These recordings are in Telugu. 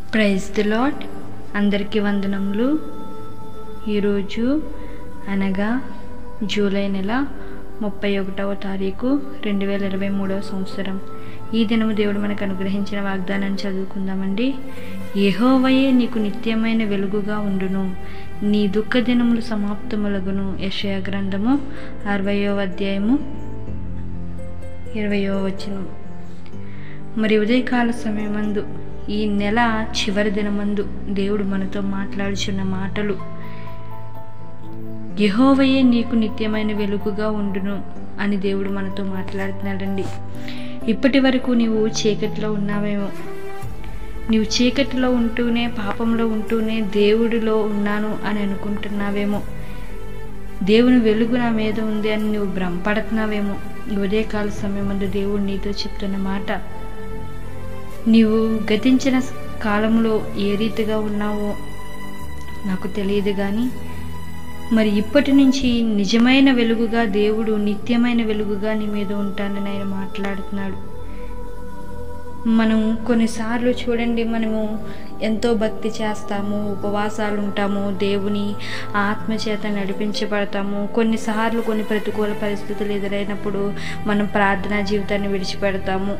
ప్రైజ్ ది లాట్ అందరికీ వందనములు ఈరోజు అనగా జూలై నెల ముప్పై ఒకటవ తారీఖు రెండు వేల ఇరవై మూడవ సంవత్సరం ఈ దినము దేవుడు మనకు అనుగ్రహించిన వాగ్దానాన్ని చదువుకుందామండి యెహోవయే నీకు నిత్యమైన వెలుగుగా ఉండును నీ దుఃఖ దినములు సమాప్తములగును యెషయా గ్రంథము అరవయో అధ్యాయము ఇరవయో వచనం మరి ఉదయకాల సమయమందు ఈ నెల చివరి దినమందు దేవుడు మనతో మాట్లాడుచున్న మాటలు యహోవయే నీకు నిత్యమైన వెలుగుగా ఉండును అని దేవుడు మనతో మాట్లాడుతున్నాడండి ఇప్పటి వరకు నీవు చీకటిలో ఉన్నావేమో నీవు చీకటిలో ఉంటూనే పాపంలో ఉంటూనే దేవుడిలో ఉన్నాను అని అనుకుంటున్నావేమో దేవుని వెలుగు నా మీద ఉంది అని నువ్వు భ్రమపడుతున్నావేమో ఈ ఉదయకాల సమయం ముందు దేవుడు నీతో చెప్తున్న మాట నీవు గతించిన కాలంలో ఏ రీతిగా ఉన్నావో నాకు తెలియదు కానీ మరి ఇప్పటి నుంచి నిజమైన వెలుగుగా దేవుడు నిత్యమైన వెలుగుగా నీ మీద ఉంటానని ఆయన మాట్లాడుతున్నాడు మనం కొన్నిసార్లు చూడండి మనము ఎంతో భక్తి చేస్తాము ఉపవాసాలు ఉంటాము దేవుని ఆత్మచేత నడిపించబడతాము కొన్నిసార్లు కొన్ని ప్రతికూల పరిస్థితులు ఎదురైనప్పుడు మనం ప్రార్థనా జీవితాన్ని విడిచిపెడతాము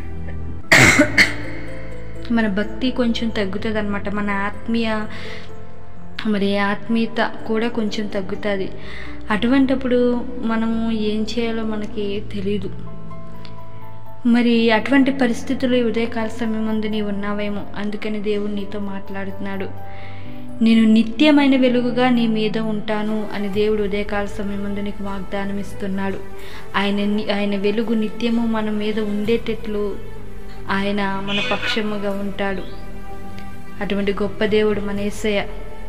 మన భక్తి కొంచెం తగ్గుతుంది అనమాట మన ఆత్మీయ మరి ఆత్మీయత కూడా కొంచెం తగ్గుతుంది అటువంటప్పుడు మనము ఏం చేయాలో మనకి తెలీదు మరి అటువంటి పరిస్థితులు ఈ ఉదయకాల సమయం ముందు నీవు ఉన్నావేమో అందుకని దేవుడు నీతో మాట్లాడుతున్నాడు నేను నిత్యమైన వెలుగుగా నీ మీద ఉంటాను అని దేవుడు ఉదయకాల సమయం ముందు నీకు వాగ్దానం ఇస్తున్నాడు ఆయన ఆయన వెలుగు నిత్యము మన మీద ఉండేటట్లు ఆయన మన పక్షముగా ఉంటాడు అటువంటి గొప్ప దేవుడు మన ఏసయ్య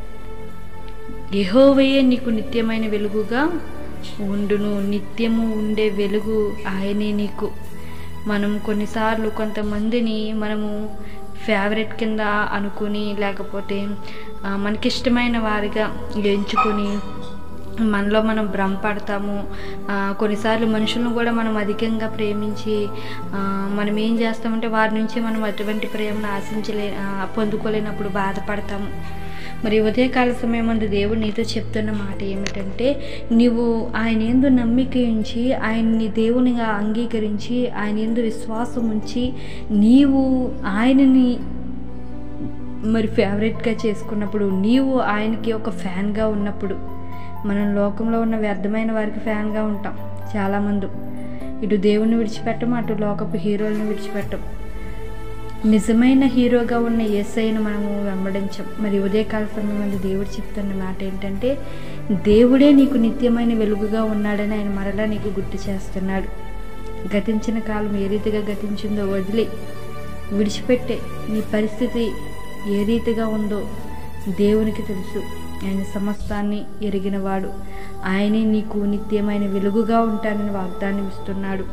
యహోవయే నీకు నిత్యమైన వెలుగుగా ఉండును నిత్యము ఉండే వెలుగు ఆయనే నీకు మనం కొన్నిసార్లు కొంతమందిని మనము ఫేవరెట్ కింద అనుకుని లేకపోతే మనకిష్టమైన వారిగా ఎంచుకొని మనలో మనం భ్రమపడతాము కొన్నిసార్లు మనుషులను కూడా మనం అధికంగా ప్రేమించి మనం ఏం చేస్తామంటే వారి నుంచి మనం అటువంటి ప్రేమను ఆశించలే పొందుకోలేనప్పుడు బాధపడతాము మరి ఉదయకాల సమయం ముందు దేవుడు నీతో చెప్తున్న మాట ఏమిటంటే నీవు ఆయన ఎందు నమ్మిక ఉంచి ఆయన్ని దేవునిగా అంగీకరించి ఆయన ఎందు విశ్వాసం ఉంచి నీవు ఆయనని మరి ఫేవరెట్గా చేసుకున్నప్పుడు నీవు ఆయనకి ఒక ఫ్యాన్గా ఉన్నప్పుడు మనం లోకంలో ఉన్న వ్యర్థమైన వారికి ఫ్యాన్గా ఉంటాం చాలామంది ఇటు దేవుని విడిచిపెట్టం అటు లోకపు హీరోలను విడిచిపెట్టం నిజమైన హీరోగా ఉన్న ఏసైను మనము వెంబడించం మరి ఉదయకాల సమయం మంది దేవుడు చెప్తున్న మాట ఏంటంటే దేవుడే నీకు నిత్యమైన వెలుగుగా ఉన్నాడని ఆయన మరలా నీకు గుర్తు చేస్తున్నాడు గతించిన కాలం ఏ రీతిగా గతించిందో వదిలి విడిచిపెట్టే నీ పరిస్థితి ఏ రీతిగా ఉందో దేవునికి తెలుసు ఆయన సమస్తాన్ని ఎరిగినవాడు ఆయనే నీకు నిత్యమైన వెలుగుగా ఉంటానని వాగ్దానం ఇస్తున్నాడు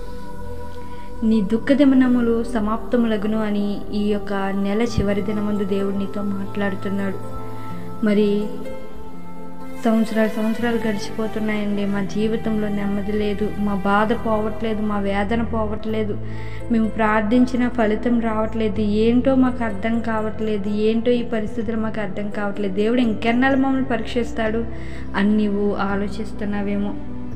నీ దుఃఖదిమనములు సమాప్తములగును అని ఈ యొక్క నెల చివరి దినమందు దేవుడు నీతో మాట్లాడుతున్నాడు మరి సంవత్సరాలు సంవత్సరాలు గడిచిపోతున్నాయండి మా జీవితంలో నెమ్మది లేదు మా బాధ పోవట్లేదు మా వేదన పోవట్లేదు మేము ప్రార్థించిన ఫలితం రావట్లేదు ఏంటో మాకు అర్థం కావట్లేదు ఏంటో ఈ పరిస్థితులు మాకు అర్థం కావట్లేదు దేవుడు ఇంకెన్నాళ్ళు మమ్మల్ని పరీక్షిస్తాడు అని నీవు ఆలోచిస్తున్నావేమో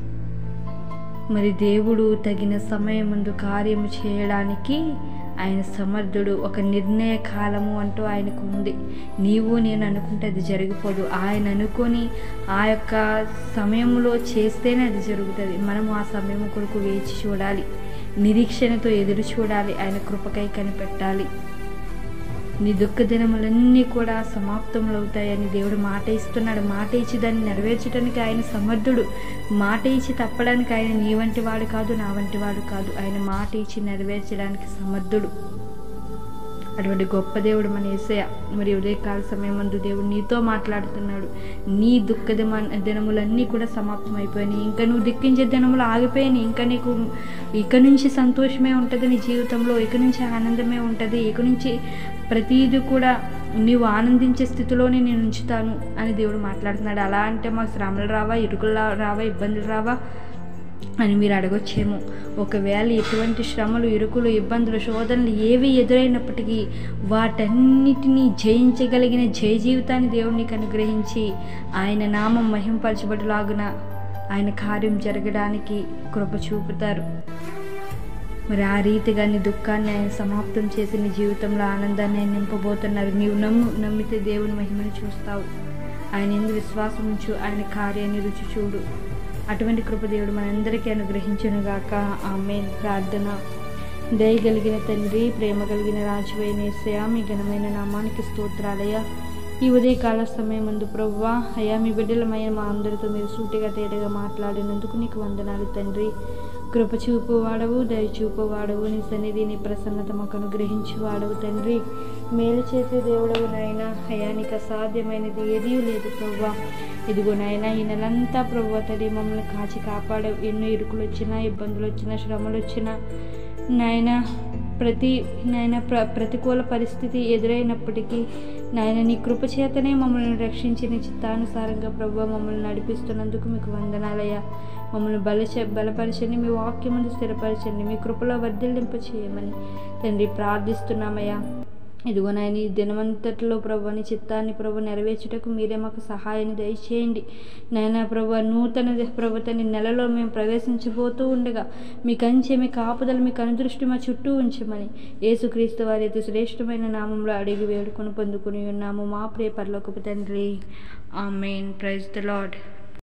మరి దేవుడు తగిన సమయం ముందు కార్యము చేయడానికి ఆయన సమర్థుడు ఒక నిర్ణయ కాలము అంటూ ఆయనకు ఉంది నీవు నేను అనుకుంటే అది జరిగిపోదు ఆయన అనుకొని ఆ యొక్క సమయంలో చేస్తేనే అది జరుగుతుంది మనము ఆ సమయం కొరకు వేచి చూడాలి నిరీక్షణతో ఎదురు చూడాలి ఆయన కృపకై కనిపెట్టాలి నీ దుఃఖ దినములన్నీ కూడా సమాప్తములవుతాయని దేవుడు మాట ఇస్తున్నాడు మాట ఇచ్చి దాన్ని నెరవేర్చడానికి ఆయన సమర్థుడు మాట ఇచ్చి తప్పడానికి ఆయన నీ వంటి వాడు కాదు నా వంటి వాడు కాదు ఆయన మాట ఇచ్చి నెరవేర్చడానికి సమర్థుడు అటువంటి గొప్ప దేవుడు మన ఏసయ మరి ఉదయకాల సమయం ముందు దేవుడు నీతో మాట్లాడుతున్నాడు నీ దుఃఖ దిమ దినములన్నీ కూడా సమాప్తం అయిపోయినాయి ఇంకా నువ్వు దిక్కించే దినములు ఆగిపోయినాయి ఇంకా నీకు ఇక నుంచి సంతోషమే ఉంటుంది నీ జీవితంలో ఇక నుంచి ఆనందమే ఉంటుంది ఇక నుంచి ప్రతిదీ కూడా నీవు ఆనందించే స్థితిలోనే నేను ఉంచుతాను అని దేవుడు మాట్లాడుతున్నాడు అలా అంటే మాకు శ్రమలు రావా ఇరుకులు రావా ఇబ్బందులు రావా అని మీరు అడగొచ్చేమో ఒకవేళ ఎటువంటి శ్రమలు ఇరుకులు ఇబ్బందులు శోధనలు ఏవి ఎదురైనప్పటికీ వాటన్నిటినీ జయించగలిగిన జయ జీవితాన్ని దేవుడు నీకు అనుగ్రహించి ఆయన నామం మహింపరచబడులాగున ఆయన కార్యం జరగడానికి కృప చూపుతారు మరి ఆ రీతిగా నీ దుఃఖాన్ని ఆయన సమాప్తం చేసి నీ జీవితంలో ఆనందాన్ని ఆయన నింపబోతున్నారు నీవు నమ్ము నమ్మితే దేవుని మహిమను చూస్తావు ఆయన ఎందు విశ్వాసం ఉంచు ఆయన కార్యాన్ని రుచి చూడు అటువంటి కృపదేవుడు మనందరికీ అనుగ్రహించునుగాక ఆమె ప్రార్థన దయగలిగిన తండ్రి ప్రేమ కలిగిన రాజువైన మీ ఘనమైన నామానికి స్తోత్రాలయ ఈ ఉదయకాల సమయం ముందు ప్రవ్వా అయ్యా మీ బిడ్డలమైన మా అందరితో మీరు సూటిగా తేటగా మాట్లాడినందుకు నీకు వందనాలు తండ్రి కృప చూపు వాడవు దయ చూపు వాడవు నీ సన్నిధి నీ ప్రసన్నత మాకు అనుగ్రహించి వాడవు తండ్రి మేలు చేసే దేవుడవు నాయన అయ్యా నీకు అసాధ్యమైనది ఏదీ లేదు ప్రవ్వా ఇదిగో నాయన ఈ నెలంతా ప్రవ్వా తల్లి మమ్మల్ని కాచి కాపాడవు ఎన్నో ఇరుకులు వచ్చినా ఇబ్బందులు వచ్చినా శ్రమలు వచ్చినా నాయన ప్రతి నాయన ప్ర ప్రతికూల పరిస్థితి ఎదురైనప్పటికీ నాయన నీ కృప చేతనే మమ్మల్ని రక్షించి నీ చిత్తానుసారంగా ప్రభు మమ్మల్ని నడిపిస్తున్నందుకు మీకు వందనాలయ్యా మమ్మల్ని బలచ బలపరచండి మీ వాక్యమును స్థిరపరచండి మీ కృపలో వర్ధిల్లింప చేయమని తండ్రి ప్రార్థిస్తున్నామయ్యా ఇదిగో నాయన ఈ దినమంతట్లో ప్రభు నీ చిత్తాన్ని ప్రభు నెరవేర్చుటకు మీరే మాకు సహాయాన్ని దయచేయండి నాయన ప్రభు నూతన ప్రభుత్వని నెలలో మేము ప్రవేశించబోతూ ఉండగా మీ కంచె మీ కాపుదల మీ కనుదృష్టి మా చుట్టూ ఉంచమని యేసుక్రీస్తు వారి అతి శ్రేష్టమైన నామంలో అడిగి వేడుకొని పొందుకుని ఉన్నాము మా ప్రియ పరలోకపు తండ్రి ఆమెన్ ప్రైజ్ ద లాడ్